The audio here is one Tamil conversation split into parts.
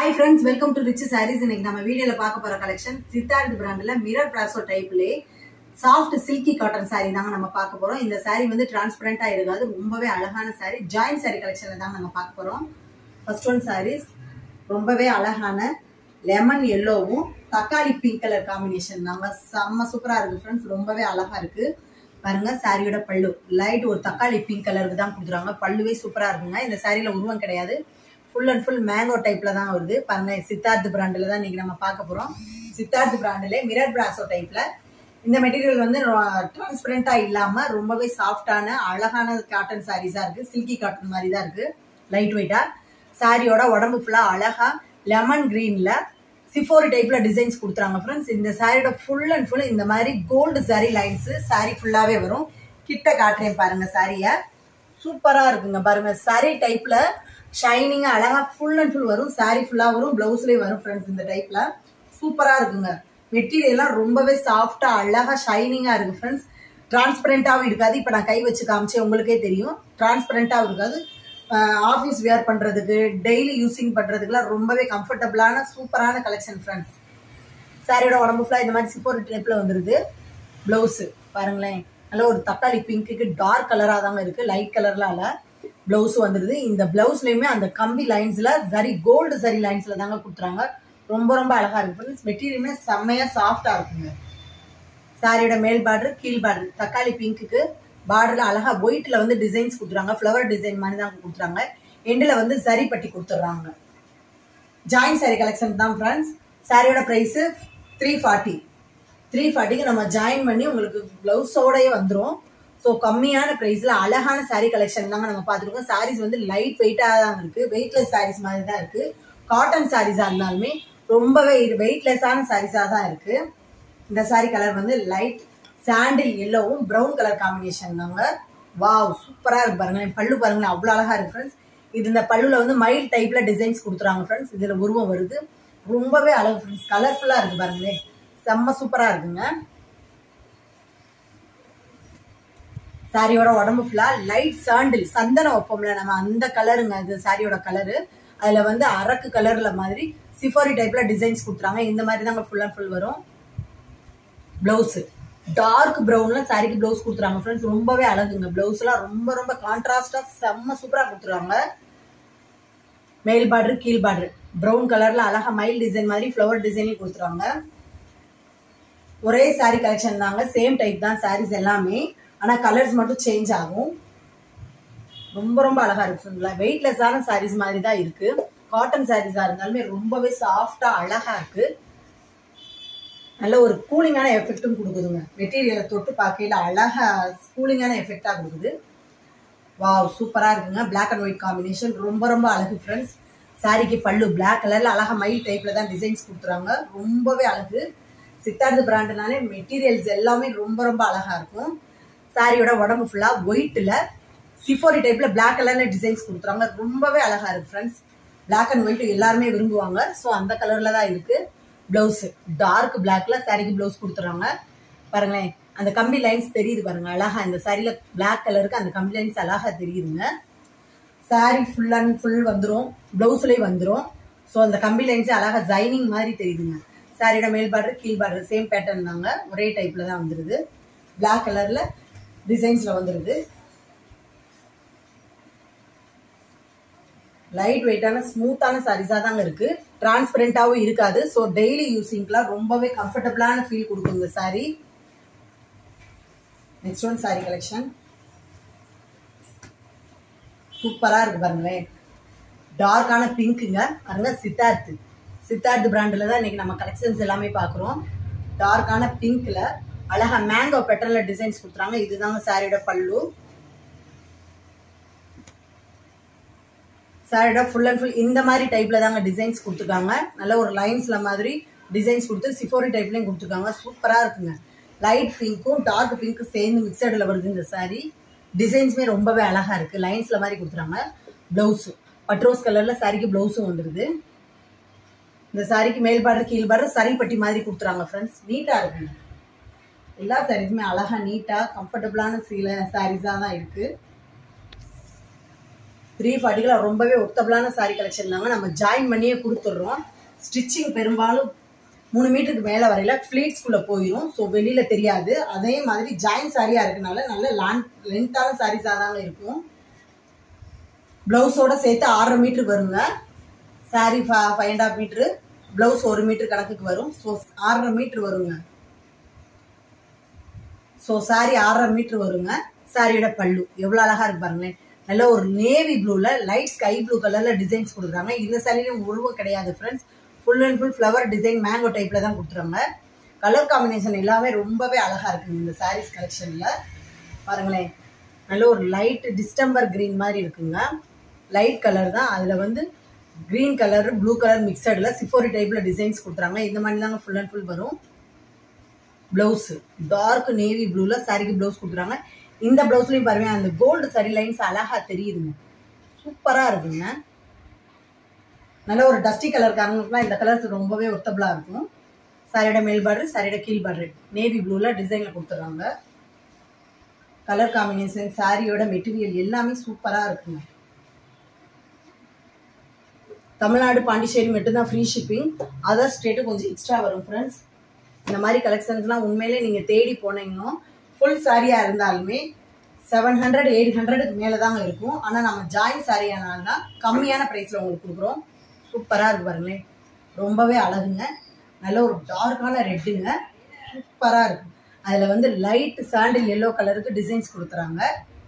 Hi friends welcome to rich sarees இன்னைக்கு நம்ம வீடியோல பார்க்க போற கலெக்ஷன் சித்தார்த் பிராண்ட்ல மிரர் பிராசோ டைப்லே சாஃப்ட் சில்கி காட்டன் saree தாங்க நம்ம பார்க்க போறோம் இந்த saree வந்து டிரான்ஸ்பரண்டா இருக்காது ரொம்பவே அழகான saree ஜாயின் saree கலெக்ஷன்ல தாங்க நம்ம பார்க்க போறோம் ஃபர்ஸ்ட் ஒன் sarees ரொம்பவே அழகான லெமன் எல்லோவும் தக்காளி பிங்க் கலர் காம்பினேஷன் தாங்க செம்ம சூப்பரா இருக்கு ஃப்ரெண்ட்ஸ் ரொம்பவே அழகா இருக்கு பாருங்க சாரியோட பல்லு லைட் ஒரு தக்காளி பிங்க் கலருக்கு தான் கொடுத்துருவாங்க பல்லுவே சூப்பரா இருக்குங்க இந்த சாரியில உருவம் கிடையாது ஃபுல் அண்ட் ஃபுல் மேங்கோ டைப்ல தான் வருது பாருங்க சித்தார்த் பிராண்டில் தான் இன்னைக்கு நம்ம பார்க்க போறோம் சித்தார்த் பிராண்டிலே மிரர் பிராசோ டைப்ல இந்த மெட்டீரியல் வந்து டிரான்ஸ்பரண்டா இல்லாம ரொம்பவே சாஃப்டான அழகான காட்டன் சாரீஸா இருக்கு சில்கி காட்டன் மாதிரி தான் இருக்கு லைட் வெயிட்டா சாரியோட உடம்பு ஃபுல்லா அழகா லெமன் கிரீன்ல சிஃபோரி டைப்ல டிசைன்ஸ் கொடுத்துறாங்க ஃப்ரெண்ட்ஸ் இந்த சாரியோட ஃபுல் அண்ட் ஃபுல் இந்த மாதிரி கோல்டு சாரி லைன்ஸ் சாரி ஃபுல்லாவே வரும் கிட்ட காட்டுறேன் பாருங்க சாரிய சூப்பரா இருக்குங்க பாருங்க சாரி டைப்ல ஷைனிங்கா அழகா ஃபுல் அண்ட் ஃபுல் வரும் சாரி ஃபுல்லா வரும் பிளவுஸ்லயே வரும் ஃப்ரெண்ட்ஸ் இந்த டைப்ல சூப்பரா இருக்குங்க மெட்டீரியல்லாம் ரொம்பவே சாஃப்டா அழகா ஷைனிங்கா இருக்கு ஃப்ரெண்ட்ஸ் டிரான்ஸ்பரண்டாவும் இருக்காது இப்ப நான் கை வச்சு காமிச்சேன் உங்களுக்கே தெரியும் டிரான்ஸ்பரண்டாவும் இருக்காது ஆஃபீஸ் வேர் பண்றதுக்கு டெய்லி யூசிங் பண்றதுக்குலாம் ரொம்பவே கம்ஃபர்டபுளான சூப்பரான கலெக்ஷன் ஃப்ரெண்ட்ஸ் சாரியோட உடம்பு ஃபுல்லாக இந்த மாதிரி சிப்போர் டைப்ல வந்துருது பிளவுஸ் பாருங்களேன் நல்ல ஒரு தக்காளி பிங்க்குக்கு டார்க் கலராக தாங்க இருக்கு லைட் கலர்ல இல்ல பிளவுஸ் வந்துருது இந்த பிளவுஸ்லயுமே அந்த கம்பி லைன்ஸ்ல சரி கோல்டு சரி லைன்ஸ்ல தாங்க கொடுத்துறாங்க ரொம்ப ரொம்ப அழகா இருக்கு ஃப்ரெண்ட்ஸ் மெட்டீரியலுமே செம்மையா சாஃப்டா இருக்குங்க சாரியோட மேல் பார்டர் கீழ் பார்டர் தக்காளி பிங்க்குக்கு பார்டர்ல அழகா ஒயிட்ல வந்து டிசைன்ஸ் கொடுத்துறாங்க ஃப்ளவர் டிசைன் மாதிரி தான் கொடுத்துறாங்க எண்டில் வந்து சரி பட்டி கொடுத்துட்றாங்க ஜாயின் சாரி கலெக்ஷன் தான் ஃப்ரெண்ட்ஸ் சாரியோட ப்ரைஸு த்ரீ ஃபார்ட்டி த்ரீ ஃபார்ட்டிக்கு நம்ம ஜாயின் பண்ணி உங்களுக்கு ப்ளவுஸோடயே வந்துடும் ஸோ கம்மியான ப்ரைஸில் அழகான சாரீ கலெக்ஷன் தாங்க நம்ம பார்த்துருக்கோம் சாரீஸ் வந்து லைட் வெயிட்டாக தான் இருக்குது வெயிட்லெஸ் சாரீஸ் மாதிரி தான் இருக்குது காட்டன் சாரீஸாக இருந்தாலுமே ரொம்பவே வெயிட்லெஸ்ஸான சாரீஸாக தான் இருக்குது இந்த சாரீ கலர் வந்து லைட் சாண்டில் எல்லோவும் ப்ரௌன் கலர் காம்பினேஷன் தாங்க வாவ் சூப்பராக இருக்கு பாருங்க பல்லு பாருங்களேன் அவ்வளோ அழகா இருக்கு ஃப்ரெண்ட்ஸ் இது இந்த பல்லுல வந்து மைல் டைப்ல டிசைன்ஸ் கொடுத்துறாங்க ஃப்ரெண்ட்ஸ் இதுல உருவம் வருது ரொம்பவே அழகு ஃப்ரெண்ட்ஸ் கலர்ஃபுல்லா இருக்கு பாருங்களேன் செம்ம சூப்பரா இருக்குங்க சாரியோட உடம்பு ஃபுல்லா லைட் சாண்டில் சந்தனம் வைப்போம்ல நம்ம அந்த கலருங்க இது சாரியோட கலரு அதுல வந்து அரக்கு கலர்ல மாதிரி சிஃபாரி டைப்ல டிசைன்ஸ் கொடுத்துறாங்க இந்த மாதிரி தாங்க ஃபுல் அண்ட் ஃபுல் வரும் பிளவுஸ் டார்க் ப்ரௌன்ல சாரிக்கு பிளவுஸ் கொடுத்துறாங்க ஃப்ரெண்ட்ஸ் ரொம்பவே அழகுங்க பிளவுஸ் எல்லாம் ரொம்ப ரொம்ப கான்ட்ராஸ்டா செம்ம சூப்பரா கொடுத்துறாங்க மேல் பார்டர் கீழ் பார்டர் ப்ரௌன் கலர்ல அழகா மைல் டிசைன் மாதிரி ஃப்ளவர் டிசைனையும் கொடுத்துறாங்க ஒரே சாரி கலெக்ஷன் தாங்க சேம் டைப் தான் சாரீஸ் எல்லாமே ஆனா கலர்ஸ் மட்டும் சேஞ்ச் ஆகும் ரொம்ப ரொம்ப அழகா இருக்குங்களா வெயிட்லெஸ்ஸான சாரீஸ் மாதிரி தான் இருக்கு காட்டன் சாரீஸா இருந்தாலுமே ரொம்பவே சாஃப்டா அழகா இருக்கு நல்ல ஒரு கூலிங்கான எஃபெக்டும் கொடுக்குதுங்க மெட்டீரியலை தொட்டு பார்க்கையில அழகா கூலிங்கான எஃபெக்டா கொடுக்குது வாவ் சூப்பரா இருக்குங்க பிளாக் அண்ட் ஒயிட் காம்பினேஷன் ரொம்ப ரொம்ப அழகு ஃப்ரெண்ட்ஸ் சாரிக்கு பல்லு பிளாக் கலர்ல அழகா மயில் டைப்ல தான் டிசைன்ஸ் கொடுத்துறாங்க ரொம்பவே அழகு சித்தார்த் பிராண்டுனாலே மெட்டீரியல்ஸ் எல்லாமே ரொம்ப ரொம்ப அழகா இருக்கும் சாரியோட உடம்பு ஃபுல்லா ஒயிட்ல சிஃபோரி டைப்ல பிளாக் கலர்ல டிசைன்ஸ் கொடுத்துறாங்க ரொம்பவே அழகா இருக்கு ஃப்ரெண்ட்ஸ் பிளாக் அண்ட் ஒயிட் எல்லாருமே விரும்புவாங்க ஸோ அந்த கலர்ல தான் இருக்கு பிளவுஸ் டார்க் பிளாக்ல சாரிக்கு பிளவுஸ் கொடுத்துறாங்க பாருங்களேன் அந்த கம்பி லைன்ஸ் தெரியுது பாருங்க அழகா இந்த சாரியில பிளாக் கலருக்கு அந்த கம்பி லைன்ஸ் அழகா தெரியுதுங்க சாரி ஃபுல் அண்ட் ஃபுல் வந்துடும் பிளவுஸ்லேயே வந்துடும் ஸோ அந்த கம்பி லைன்ஸ் அழகா ஜைனிங் மாதிரி தெரியுதுங்க சாரியோட மேல் பார்டர் கீழ் பார்டர் சேம் பேட்டர்ன் தாங்க ஒரே டைப்ல தான் வந்துருது பிளாக் கலர்ல டிசைன்ஸ்ல வந்துருது லைட் வெயிட்டான ஸ்மூத்தான சாரீஸாக தாங்க இருக்கு டிரான்ஸ்பரண்டாகவும் இருக்காது ஸோ டெய்லி யூஸிங்க்குலாம் ரொம்பவே கம்ஃபர்டபுளான ஃபீல் கொடுக்கும் இந்த sari next one sari collection சூப்பராக இருக்கு பாருங்களேன் டார்க்கான பிங்க்குங்க பாருங்க சித்தார்த்து சித்தார்த் பிராண்டில் தான் இன்னைக்கு நம்ம கலெக்ஷன்ஸ் எல்லாமே பார்க்குறோம் டார்க்கான பிங்க்ல அழகா மேங்கோ பெட்டர்ல டிசைன்ஸ் கொடுத்துறாங்க இதுதாங்க சாரியோட பல்லு சாரியோட ஃபுல் அண்ட் ஃபுல் இந்த மாதிரி டைப்ல தாங்க டிசைன்ஸ் கொடுத்துருக்காங்க நல்ல ஒரு லைன்ஸ்ல மாதிரி டிசைன்ஸ் கொடுத்து சிஃபோரி டைப்லயும் கொடுத்துருக்காங்க சூப்பரா இருக்குங்க லைட் பிங்க்கும் டார்க் பிங்க்கும் சேர்ந்து மிக்சடில் வருது இந்த சாரி டிசைன்ஸுமே ரொம்பவே அழகா இருக்கு லைன்ஸ்ல மாதிரி கொடுத்துறாங்க பிளவுஸ் பட்ரோஸ் கலர்ல சாரிக்கு பிளவுஸும் வந்துருது இந்த சாரிக்கு மேல் பார்டர் கீழ் பார்டர் சரி பட்டி மாதிரி கொடுத்துறாங்க ஃப்ரெண்ட்ஸ் நீட்டா இருக்குங்க எல்லா சாரீஸுமே அழகா நீட்டா கம்ஃபர்டபுளான சீல சாரீஸாக தான் இருக்கு த்ரீ ஃபார்ட்டிக்கெலாம் ரொம்பவே ஒர்த்தபிளான சாரி கலெக்ஷன் தாங்க நம்ம ஜாயின் பண்ணியே கொடுத்துட்றோம் ஸ்டிச்சிங் பெரும்பாலும் மூணு மீட்டருக்கு மேலே வரையில ஃப்ளீட்ஸ்குள்ளே போயிடும் ஸோ வெளியில் தெரியாது அதே மாதிரி ஜாயின் சாரியாக இருக்கனால நல்ல லான் லென்த்தான சாரீஸாக தாங்க இருக்கும் ப்ளவுஸோட சேர்த்து ஆறரை மீட்டர் வருங்க sari five and half metre blouse ஒரு மீட்டர் கணக்குக்கு வரும் ஸோ ஆறரை மீட்ரு வருங்க ஸோ சாரி ஆறரை மீட்ரு வருங்க சாரியோட பல்லு எவ்வளோ அழகாக இருக்கு பாருங்களேன் நல்ல ஒரு நேவி ப்ளூவில் லைட் ஸ்கை ப்ளூ கலரில் டிசைன்ஸ் கொடுக்குறாங்க இந்த சாரிலையும் உருவம் கிடையாது friends full and full flower design mango டைப்பில் தான் கொடுத்துறாங்க கலர் காம்பினேஷன் எல்லாமே ரொம்பவே அழகாக இருக்குங்க இந்த சாரீஸ் கலெக்ஷனில் பாருங்களேன் நல்ல ஒரு லைட் டிஸ்டம்பர் க்ரீன் மாதிரி இருக்குங்க லைட் கலர் தான் அதில் வந்து க்ரீன் கலர் ப்ளூ கலர் மிக்சடில் சிஃபோரி டைப்பில் டிசைன்ஸ் கொடுத்துறாங்க இந்த மாதிரி தாங்க ஃபுல் அண்ட் ஃபுல் வரும் ப்ளவுஸு டார்க் நேவி ப்ளூவில் சாரிக்கு ப்ளவுஸ் கொடுக்குறாங்க இந்த ப்ளவுஸ்லையும் பாருங்க அந்த கோல்டு சரி லைன்ஸ் அழகாக தெரியுதுங்க சூப்பராக இருக்குங்க நல்ல ஒரு டஸ்டி கலர் காரங்களுக்குலாம் இந்த கலர்ஸ் ரொம்பவே ஒர்த்தபிளாக இருக்கும் சாரியோட மேல் பார்டர் சாரியோட கீழ் பார்டர் நேவி ப்ளூவில் டிசைனில் கொடுத்துட்றாங்க கலர் காம்பினேஷன் சாரியோட மெட்டீரியல் எல்லாமே சூப்பராக இருக்குங்க தமிழ்நாடு பாண்டிச்சேரி மட்டும்தான் ஃப்ரீ ஷிப்பிங் அதர் ஸ்டேட்டு கொஞ்சம் எக்ஸ்ட்ரா வரும் ஃப்ரெண்ட்ஸ் இந்த மாதிரி கலெக்ஷன்ஸ்லாம் உண்மையிலே நீங்கள் தேடி போனீங்கன்னா ஃபுல் சாரியாக இருந்தாலுமே செவன் ஹண்ட்ரட் எயிட் ஹண்ட்ரடுக்கு மேலே தாங்க இருக்கும் ஆனால் நம்ம ஜாயின் சாரியானால தான் கம்மியான ப்ரைஸில் உங்களுக்கு கொடுக்குறோம் சூப்பராக இருக்கு பாருங்களேன் ரொம்பவே அழகுங்க நல்ல ஒரு டார்க்கான ரெட்டுங்க சூப்பராக இருக்கு அதில் வந்து லைட் சாண்டில் எல்லோ கலருக்கு டிசைன்ஸ் கொடுத்துறாங்க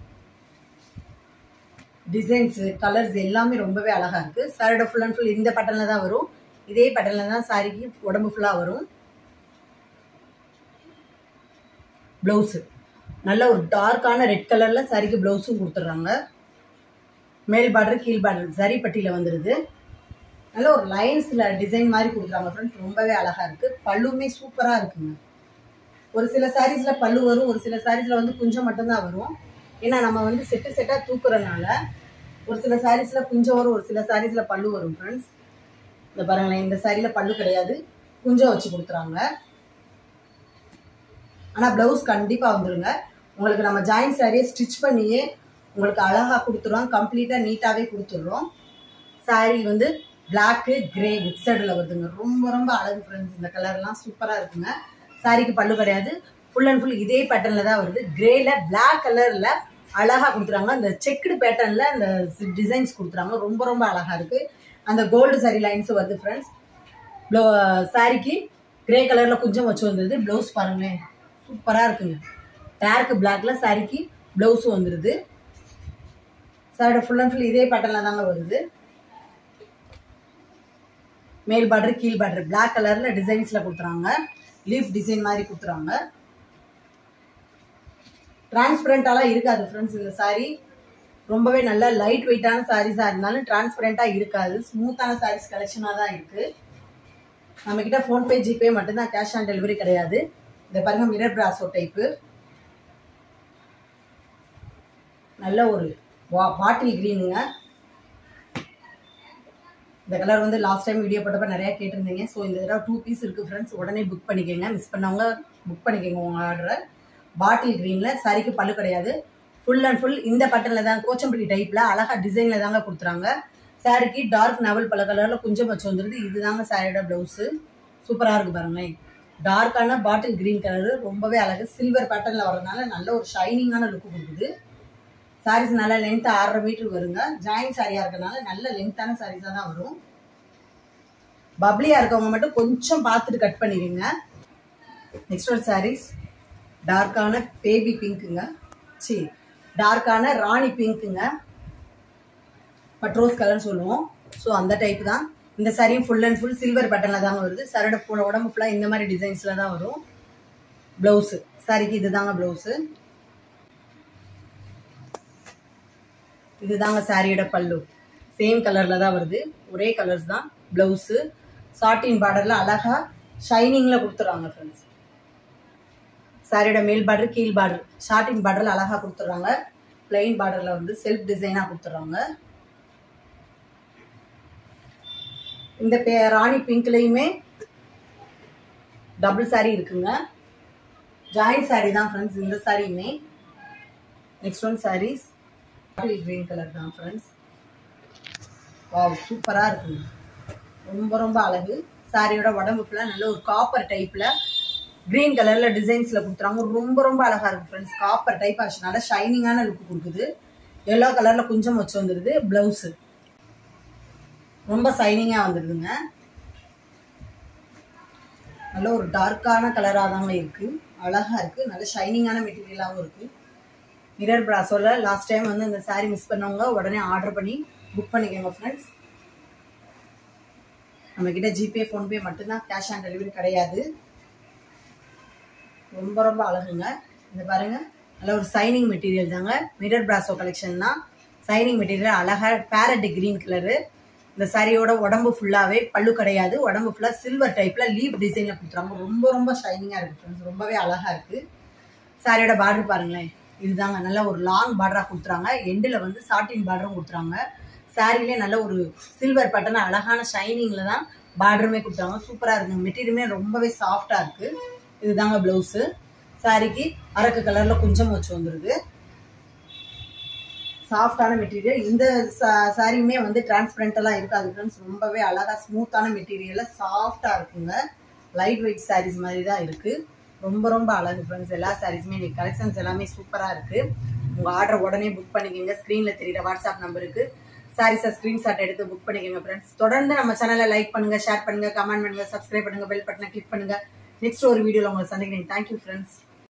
டிசைன்ஸு கலர்ஸ் எல்லாமே ரொம்பவே அழகாக இருக்குது சாரியோட ஃபுல் அண்ட் ஃபுல் இந்த பட்டனில் தான் வரும் இதே பட்டனில் தான் சாரிக்கு உடம்பு ஃபுல்லாக வரும் ப்ளவுஸு நல்ல ஒரு டார்க்கான ரெட் கலரில் சாரிக்கு ப்ளவுஸும் கொடுத்துட்றாங்க மேல் பார்டர் கீழ் பார்டர் சரி பட்டியில் வந்துடுது நல்ல ஒரு லைன்ஸில் டிசைன் மாதிரி கொடுக்குறாங்க ஃப்ரெண்ட்ஸ் ரொம்பவே அழகாக இருக்குது பல்லுமே சூப்பராக இருக்குங்க ஒரு சில சாரீஸில் பல்லு வரும் ஒரு சில சாரீஸில் வந்து குஞ்சம் மட்டும்தான் வரும் ஏன்னா நம்ம வந்து செட்டு செட்டாக தூக்குறனால ஒரு சில சாரீஸில் குஞ்சம் வரும் ஒரு சில சாரீஸில் பல்லு வரும் ஃப்ரெண்ட்ஸ் இந்த பாருங்களேன் இந்த சாரியில் பல்லு கிடையாது குஞ்சம் வச்சு கொடுத்துறாங்க ஆனால் ப்ளவுஸ் கண்டிப்பாக வந்துருங்க உங்களுக்கு நம்ம ஜாயின் சாரியை ஸ்டிச் பண்ணியே உங்களுக்கு அழகாக கொடுத்துருவோம் கம்ப்ளீட்டாக நீட்டாகவே கொடுத்துட்றோம் சாரி வந்து பிளாக்கு கிரே மிக்சடில் வருதுங்க ரொம்ப ரொம்ப அழகு ஃப்ரெண்ட்ஸ் இந்த கலர்லாம் சூப்பராக இருக்குங்க சாரிக்கு பல்லு கிடையாது ஃபுல் அண்ட் ஃபுல் இதே பேட்டர்னில் தான் வருது கிரேல பிளாக் கலரில் அழகாக கொடுத்துறாங்க அந்த செக்குடு பேட்டர்னில் அந்த டிசைன்ஸ் கொடுத்துறாங்க ரொம்ப ரொம்ப அழகாக இருக்குது அந்த கோல்டு சாரி லைன்ஸ் வருது ஃப்ரெண்ட்ஸ் ப்ளோ சாரிக்கு கிரே கலரில் கொஞ்சம் வச்சு வந்தது ப்ளவுஸ் பாருங்களேன் சூப்பராக இருக்குங்க டார்க் பிளாக்ல சாரிக்கு ப்ளவுஸும் வந்துடுது சாரியோட ஃபுல் அண்ட் ஃபுல் இதே பேட்டர்னில் தாங்க வருது மேல் பார்டர் கீழ் பார்டர் பிளாக் கலரில் டிசைன்ஸில் கொடுத்துறாங்க லீஃப் டிசைன் மாதிரி கொடுத்துறாங்க டிரான்ஸ்பரண்டாலாம் இருக்காது ஃப்ரெண்ட்ஸ் இந்த சாரி ரொம்பவே நல்ல லைட் வெயிட்டான சாரீஸாக இருந்தாலும் டிரான்ஸ்பரண்ட்டாக இருக்காது ஸ்மூத்தான சாரீஸ் கலெக்ஷனாக தான் இருக்குது நம்மக்கிட்ட ஃபோன்பே ஜிபே மட்டும்தான் கேஷ் ஆன் டெலிவரி கிடையாது இந்த பாருங்க மிரர் பிராசோ டைப்பு நல்ல ஒரு வா பாட்டில் க்ரீனுங்க இந்த கலர் வந்து லாஸ்ட் டைம் வீடியோ போட்டப்ப நிறையா கேட்டிருந்தீங்க ஸோ இந்த தடவை டூ பீஸ் இருக்குது ஃப்ரெண்ட்ஸ் உடனே புக் பண்ணிக்கோங்க மிஸ் பண்ணவங்க புக் பண்ணிக்கோங்க உங்கள் ஆர்டரை பாட்டில் க்ரீனில் சரிக்கு பல்லு கிடையாது ஃபுல் அண்ட் ஃபுல் இந்த பட்டனில் தான் கோச்சம்பள்ளி டைப்பில் அழகாக டிசைனில் தாங்க கொடுத்துறாங்க சாரிக்கு டார்க் நவல் பல கலரில் குஞ்சம் வச்சு வந்துருது இதுதாங்க சாரியோட ப்ளவுஸு சூப்பராக இருக்குது பாருங்களேன் டார்க்கான பாட்டில் க்ரீன் கலரு ரொம்பவே அழகு சில்வர் பேட்டர்னில் வரதுனால நல்ல ஒரு ஷைனிங்கான லுக்கு கொடுக்குது சாரீஸ் நல்லா லென்த் ஆறரை மீட்டர் வருங்க ஜாயின் சாரியாக இருக்கிறதுனால நல்ல லென்த்தான சாரீஸாக தான் வரும் பப்ளியாக இருக்கவங்க மட்டும் கொஞ்சம் பார்த்துட்டு கட் பண்ணிக்கோங்க நெக்ஸ்ட் ஒரு சாரீஸ் டார்க்கான பேபி பிங்க்குங்க சி டார்க்கான ராணி பிங்க்குங்க பட்ரோஸ் கலர்னு சொல்லுவோம் ஸோ அந்த டைப் தான் இந்த சாரியும் ஃபுல் அண்ட் ஃபுல் சில்வர் பட்டனில் தாங்க வருது சாரோட ஃபுல் உடம்பு ஃபுல்லாக இந்த மாதிரி டிசைன்ஸில் தான் வரும் ப்ளவுஸு சாரிக்கு இது தாங்க ப்ளவுஸு இதுதாங்க சாரியோட பல்லு சேம் கலரில் தான் வருது ஒரே கலர்ஸ் தான் ப்ளவுஸு சாட்டின் பார்டரில் அழகாக ஷைனிங்கில் கொடுத்துட்றாங்க ஃப்ரெண்ட்ஸ் சாரியோட மேல் பார்டர் கீழ் பார்டர் ஷார்ட்டின் பார்டரில் அழகாக கொடுத்துட்றாங்க பிளெயின் பார்டரில் வந்து செல்ஃப் டிசைனாக கொடுத்துட்றாங்க இந்த பே ராணி பிங்க்லேயுமே டபுள் சாரி இருக்குங்க ஜாயின் சாரி தான் ஃப்ரெண்ட்ஸ் இந்த சாரியுமே next one saris bottle green colour தான் ஃப்ரெண்ட்ஸ் வாவ் சூப்பரா இருக்குங்க ரொம்ப ரொம்ப அழகு சாரியோட உடம்பு ஃபுல்லாக நல்ல ஒரு காப்பர் டைப்ல கிரீன் கலர்ல டிசைன்ஸ்ல கொடுத்துறாங்க ரொம்ப ரொம்ப அழகா இருக்கு ஃப்ரெண்ட்ஸ் காப்பர் டைப் ஆச்சுனால ஷைனிங்கான லுக் கொடுக்குது எல்லோ கலர்ல குஞ்சம் வச்சு வந்துருது பிளவுஸ் ரொம்ப ஷைனிங்கா வந்துருதுங்க நல்ல ஒரு டார்க்கான கலராக தாங்க இருக்கு அழகா இருக்கு நல்ல ஷைனிங்கான மெட்டீரியலாகவும் இருக்கு மிரர் பிராஸோல லாஸ்ட் டைம் வந்து இந்த saree மிஸ் பண்ணவங்க உடனே ஆர்டர் பண்ணி புக் பண்ணிக்கோங்க ஃப்ரெண்ட்ஸ் நம்ம கிட்ட ஜிபே ஃபோன்பே மட்டும்தான் கேஷ் ஆன் டெலிவரி கிடையாது ரொம்ப ரொம்ப அழகுங்க இந்த பாருங்க நல்ல ஒரு சைனிங் மெட்டீரியல் தாங்க மிரர் பிராசோ கலெக்ஷன் தான் சைனிங் மெட்டீரியல் அழகா பேரட் கிரீன் கலரு இந்த சாரியோட உடம்பு ஃபுல்லாவே பல்லு கிடையாது உடம்பு ஃபுல்லா சில்வர் டைப்ல லீவ் டிசைன்ல கொடுத்துறாங்க ரொம்ப ரொம்ப ஷைனிங்கா இருக்கு friends. ரொம்பவே அழகா இருக்கு சாரியோட பார்டர் பாருங்களேன் இதுதாங்க நல்ல ஒரு லாங் பார்டரா கொடுத்துறாங்க எண்டில் வந்து சாட்டின் பார்டரும் கொடுத்துறாங்க சாரிலே நல்ல ஒரு சில்வர் பட்டன் அழகான ஷைனிங்ல தான் பார்டருமே கொடுத்தாங்க சூப்பரா இருக்குங்க மெட்டீரியலுமே ரொம்பவே சாஃப்டா இருக்கு இதுதாங்க பிளவுஸ் சாரிக்கு அரக்கு கலர்ல குஞ்சம் வச்சு வந்துருது சாஃப்டான மெட்டீரியல் இந்த சாரியுமே வந்து டிரான்ஸ்பரண்டெல்லாம் இருக்காது ஃப்ரெண்ட்ஸ் ரொம்பவே அழகா ஸ்மூத்தான மெட்டீரியல்ல சாஃப்டா இருக்குங்க லைட் வெயிட் சாரீஸ் மாதிரி தான் இருக்கு ரொம்ப ரொம்ப அழகு ஃப்ரெண்ட்ஸ் எல்லா சாரீஸுமே இன்னைக்கு கலெக்ஷன்ஸ் எல்லாமே சூப்பரா இருக்கு உங்க ஆர்டர் உடனே புக் பண்ணிக்கோங்க ஸ்க்ரீன்ல தெரியுற வாட்ஸ்அப் நம்பருக்கு சாரீஸை ஸ்கிரீன்ஷாட் எடுத்து புக் பண்ணிக்கோங்க ஃப்ரெண்ட்ஸ் தொடர்ந்து நம்ம சேனலை லைக் பண்ணுங்க ஷேர் பண்ணுங்க கமெண்ட் பண்ணுங்க சப்ஸ்கிரைப் பண்ணுங்க பெல் பட்டனை கிளிக் பண்ணுங்க நெக்ஸ்ட் ஒரு வீடியோல உங்களை சந்திக்கிறேன் தேங்க்யூ ஃப்ரெண்ட்ஸ்